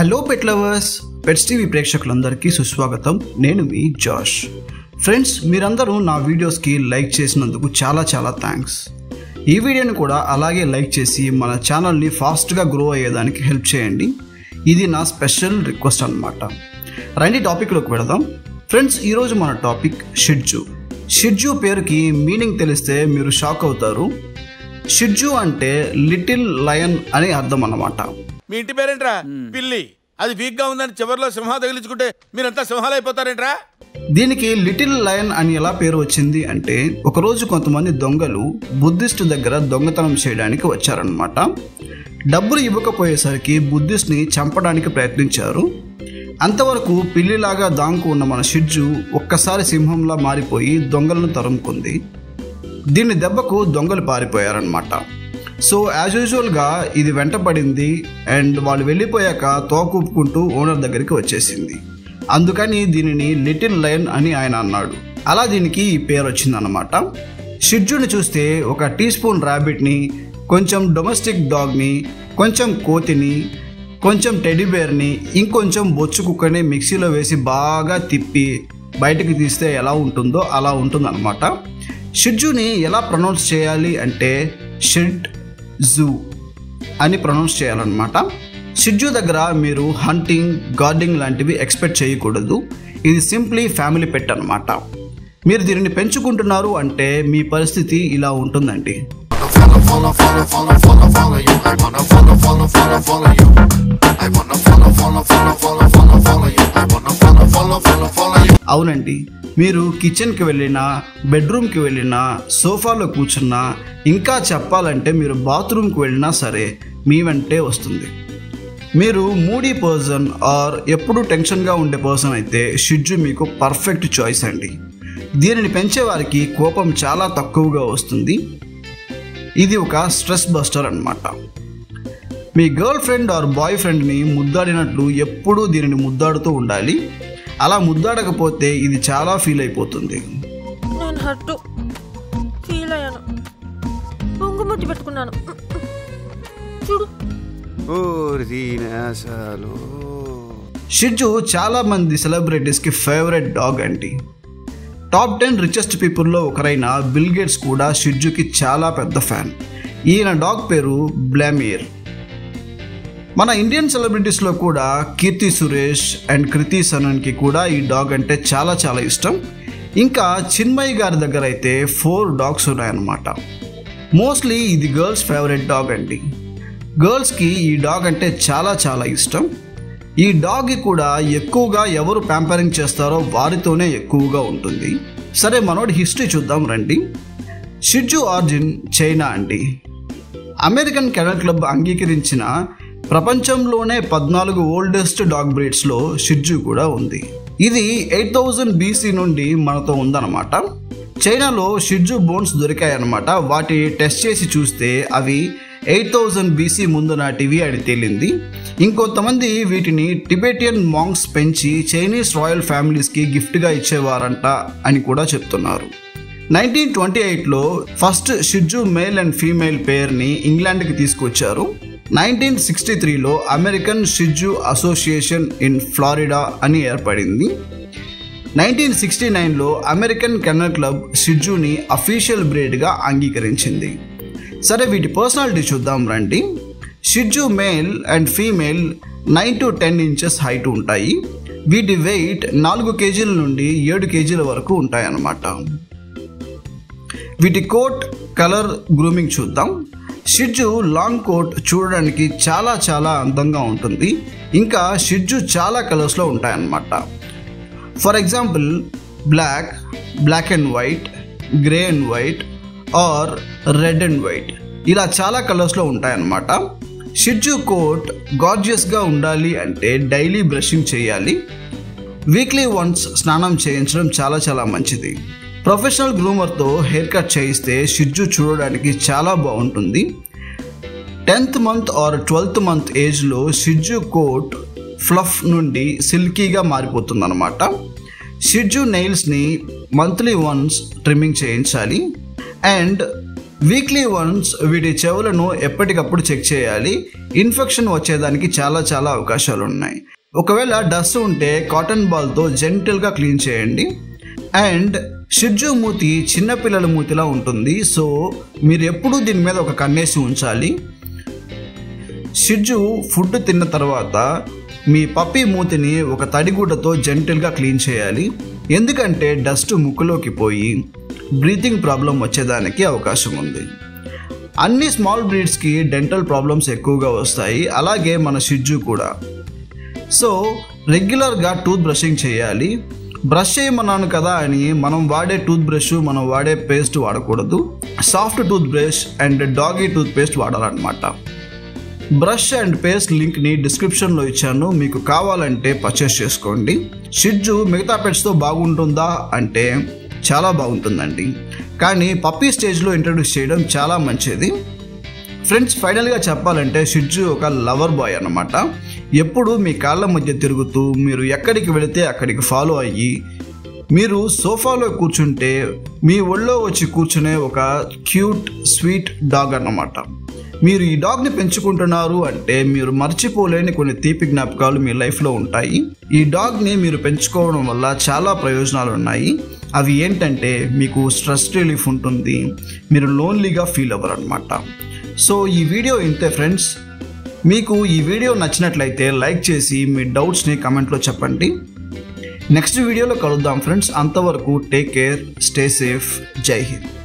Hello pet lovers pets TV ప్రేక్షకులందరికీ సుస్వాగతం నేను మీ జాష్ ఫ్రెండ్స్ మీరందరూ నా వీడియోస్కి లైక్ చేసినందుకు చాలా చాలా థ్యాంక్స్ ఈ వీడియోని కూడా అలాగే లైక్ చేసి మన ఛానల్ని ఫాస్ట్గా గ్రో అయ్యేదానికి హెల్ప్ చేయండి ఇది నా స్పెషల్ రిక్వెస్ట్ అనమాట రండి టాపిక్లోకి వెళదాం ఫ్రెండ్స్ ఈరోజు మన టాపిక్ షిడ్జు షిడ్జు పేరుకి మీనింగ్ తెలిస్తే మీరు షాక్ అవుతారు షిడ్జు అంటే లిటిల్ లయన్ అని అర్థం అన్నమాట మీ ఇంటి పేరేంట్రా పిల్లి అది వీక్ గా ఉందని చివరిలో సింహం తగిలించుకుంటే మీరంతా సింహాలు అయిపోతారేంట్రా దీనికి లిటిల్ లయన్ అని ఎలా పేరు వచ్చింది అంటే ఒకరోజు కొంతమంది దొంగలు బుద్ధిస్ట్ దగ్గర దొంగతనం చేయడానికి వచ్చారనమాట డబ్బులు ఇవ్వకపోయేసరికి బుద్ధిస్ట్ని చంపడానికి ప్రయత్నించారు అంతవరకు పిల్లిలాగా దాంకు ఉన్న మన షిడ్జు ఒక్కసారి సింహంలా మారిపోయి దొంగలను తరుముకుంది దీని దెబ్బకు దొంగలు పారిపోయారనమాట సో యాజ్ యూజువల్గా ఇది వెంటపడింది అండ్ వాళ్ళు వెళ్ళిపోయాక తోకూపుకుంటూ ఓనర్ దగ్గరికి వచ్చేసింది అందుకని దీనిని లిటిల్ లయన్ అని ఆయన అన్నాడు అలా దీనికి ఈ పేరు వచ్చిందనమాట షిడ్జుని చూస్తే ఒక టీ స్పూన్ ర్యాబిట్ని కొంచెం డొమెస్టిక్ డాగ్ని కొంచెం కోతిని కొంచెం టెడీబేర్ని ఇంకొంచెం బొచ్చు కుక్కని మిక్సీలో వేసి బాగా తిప్పి బయటకు తీస్తే ఎలా ఉంటుందో అలా ఉంటుందన్నమాట షిడ్జుని ఎలా ప్రొనౌన్స్ చేయాలి అంటే షిడ్ జూ అని ప్రొనౌన్స్ చేయాలన్నమాట షిడ్జు దగ్గర మీరు హంటింగ్ గార్డింగ్ లాంటివి ఎక్స్పెక్ట్ చేయకూడదు ఇది సింప్లీ ఫ్యామిలీ పెట్ అనమాట మీరు దీనిని పెంచుకుంటున్నారు అంటే మీ పరిస్థితి ఇలా ఉంటుందండి follow, follow, follow, follow, follow, follow you. I wanna follow, follow, follow, follow you. I wanna follow, follow, follow, follow, follow, follow you. I wanna follow, follow, follow, follow you. అవునండి మీరు కిచెన్కి వెళ్ళినా బెడ్రూమ్కి వెళ్ళినా సోఫాలో కూర్చున్నా ఇంకా చెప్పాలంటే మీరు బాత్రూమ్కి వెళ్ళినా సరే మీ వెంటే వస్తుంది మీరు మూడీ పర్సన్ ఆర్ ఎప్పుడు టెన్షన్గా ఉండే పర్సన్ అయితే షిడ్జు మీకు పర్ఫెక్ట్ చాయిస్ అండి దీనిని పెంచే వారికి కోపం చాలా తక్కువగా వస్తుంది ఇది ఒక స్ట్రెస్ బస్టర్ అన్నమాట మీ గర్ల్ ఫ్రెండ్ ఆర్ బాయ్ ఫ్రెండ్ని ముద్దాడినట్లు ఎప్పుడూ దీనిని ముద్దాడుతూ ఉండాలి అలా ముద్దాడకపోతే ఇది చాలా ఫీల్ అయిపోతుంది నేను హర్టు ఫీల్ అయ్యాను పొంగుముద్దు పెట్టుకున్నాను చూడు షిడ్జు చాలా మంది సెలబ్రిటీస్కి ఫేవరెట్ డాగ్ అండి టాప్ టెన్ రిచెస్ట్ పీపుల్లో ఒకరైన బిల్ గేట్స్ కూడా షిడ్జుకి చాలా పెద్ద ఫ్యాన్ ఈయన డాగ్ పేరు బ్లామియర్ మన ఇండియన్ సెలబ్రిటీస్లో కూడా కీర్తి సురేష్ అండ్ కృతి సనన్కి కూడా ఈ డాగ్ అంటే చాలా చాలా ఇష్టం ఇంకా చిన్మయి గారి దగ్గర అయితే ఫోర్ డాగ్స్ ఉన్నాయన్నమాట మోస్ట్లీ ఇది గర్ల్స్ ఫేవరెట్ డాగ్ అండి గర్ల్స్కి ఈ డాగ్ అంటే చాలా చాలా ఇష్టం ఈ డాగ్కి కూడా ఎక్కువగా ఎవరు ప్యాంపరింగ్ చేస్తారో వారితోనే ఎక్కువగా ఉంటుంది సరే మనోడి హిస్టరీ చూద్దాం రండి షిడ్జు ఆర్జిన్ చైనా అండి అమెరికన్ కెనల్ క్లబ్ అంగీకరించిన ప్రపంచంలోనే పద్నాలుగు ఓల్డెస్ట్ డాగ్ బ్రీడ్స్లో షిడ్జు కూడా ఉంది ఇది ఎయిట్ థౌజండ్ బీసీ నుండి మనతో ఉందన్నమాట చైనాలో షిడ్జు బోన్స్ దొరికాయన్నమాట వాటి టెస్ట్ చేసి చూస్తే అవి ఎయిట్ థౌజండ్ బీసీ ముందు నాటివి అని తేలింది ఇంకొంతమంది వీటిని టిబెటియన్ మాంగ్స్ పెంచి చైనీస్ రాయల్ ఫ్యామిలీస్కి గిఫ్ట్గా ఇచ్చేవారంట అని కూడా చెప్తున్నారు నైన్టీన్ ట్వంటీ ఎయిట్లో first Shih Tzu male and female పేర్ని ఇంగ్లాండ్కి తీసుకొచ్చారు నైన్టీన్ సిక్స్టీ త్రీలో American Shih Tzu association in Florida అని ఏర్పడింది నైన్టీన్ సిక్స్టీ నైన్లో అమెరికన్ కెనల్ క్లబ్ షిడ్జుని అఫీషియల్ బ్రీడ్గా అంగీకరించింది సరే వీటి పర్సనాలిటీ చూద్దాం రండి Shih Tzu male and female nine to ten inches height ఉంటాయి వీటి వెయిట్ నాలుగు కేజీల నుండి ఏడు కేజీల వరకు ఉంటాయన్నమాట వీటి కోట్ కలర్ గ్రూమింగ్ చూద్దాం షిడ్జు లాంగ్ కోట్ చూడడానికి చాలా చాలా అందంగా ఉంటుంది ఇంకా షిడ్జు చాలా కలర్స్లో ఉంటాయన్నమాట for example black black and white grey and white or red and white ఇలా చాలా కలర్స్లో ఉంటాయన్నమాట షిడ్జు కోట్ గార్జియస్గా ఉండాలి అంటే డైలీ బ్రషింగ్ చేయాలి వీక్లీ వన్స్ స్నానం చేయించడం చాలా చాలా మంచిది ప్రొఫెషనల్ గ్రూమర్తో హెయిర్ కట్ చేయిస్తే షిడ్జు చూడడానికి చాలా బాగుంటుంది tenth month or twelfth month ఏజ్లో షిడ్జు కోట్ ఫ్లఫ్ నుండి సిల్కీగా మారిపోతుంది అనమాట షిడ్జు నెయిల్స్ని మంత్లీ వన్స్ ట్రిమ్మింగ్ చేయించాలి అండ్ వీక్లీ వన్స్ వీటి చెవులను ఎప్పటికప్పుడు చెక్ చేయాలి ఇన్ఫెక్షన్ వచ్చేదానికి చాలా చాలా అవకాశాలు ఉన్నాయి ఒకవేళ డస్ట్ ఉంటే కాటన్ బాల్తో జెంటల్గా క్లీన్ చేయండి అండ్ షిడ్జు మూతి చిన్నపిల్లల మూతిలా ఉంటుంది సో మీరు ఎప్పుడూ దీని మీద ఒక కన్నేసి ఉంచాలి షిడ్జు ఫుడ్ తిన్న తర్వాత మీ పప్పి మూతిని ఒక తడిగుడ్డతో జెంటల్గా క్లీన్ చేయాలి ఎందుకంటే డస్ట్ ముక్కులోకి పోయి బ్రీతింగ్ ప్రాబ్లం వచ్చేదానికి అవకాశం ఉంది అన్ని స్మాల్ బ్రీడ్స్కి డెంటల్ ప్రాబ్లమ్స్ ఎక్కువగా వస్తాయి అలాగే మన షిడ్జు కూడా సో రెగ్యులర్గా టూత్ బ్రషింగ్ చేయాలి బ్రష్ చేయమన్నాను కదా అని మనం వాడే టూత్ బ్రష్ మనం వాడే పేస్ట్ వాడకూడదు soft toothbrush and doggy toothpaste వాడాలన్నమాట బ్రష్ అండ్ పేస్ట్ లింక్ని డిస్క్రిప్షన్లో ఇచ్చాను మీకు కావాలంటే పర్చేస్ చేసుకోండి షిడ్జు మిగతా పెట్స్తో బాగుంటుందా అంటే చాలా బాగుంటుందండి కానీ పప్పీ స్టేజ్లో ఇంట్రడ్యూస్ చేయడం చాలా మంచిది ఫ్రెండ్స్ ఫైనల్గా చెప్పాలంటే షిడ్జు ఒక లవర్ బాయ్ అన్నమాట ఎప్పుడు మీ కాళ్ళ మధ్య తిరుగుతూ మీరు ఎక్కడికి వెళితే అక్కడికి ఫాలో అయ్యి మీరు సోఫాలో కూర్చుంటే మీ ఒళ్ళో వచ్చి కూర్చునే ఒక క్యూట్ స్వీట్ డాగ్ అన్నమాట మీరు ఈ డాగ్ని పెంచుకుంటున్నారు అంటే మీరు మర్చిపోలేని కొన్ని తీపి జ్ఞాపకాలు మీ లైఫ్లో ఉంటాయి ఈ డాగ్ని మీరు పెంచుకోవడం వల్ల చాలా ప్రయోజనాలు ఉన్నాయి అవి ఏంటంటే మీకు స్ట్రెస్ రిలీఫ్ ఉంటుంది మీరు లోన్లీగా ఫీల్ అవ్వరు అనమాట సో ఈ వీడియో ఇంతే ఫ్రెండ్స్ మీకు ఈ వీడియో నచ్చినట్లయితే లైక్ చేసి మీ డౌట్స్ని కమెంట్లో చెప్పండి నెక్స్ట్ వీడియోలో కలుద్దాం ఫ్రెండ్స్ అంతవరకు టేక్ కేర్ స్టే సేఫ్ జై హింద్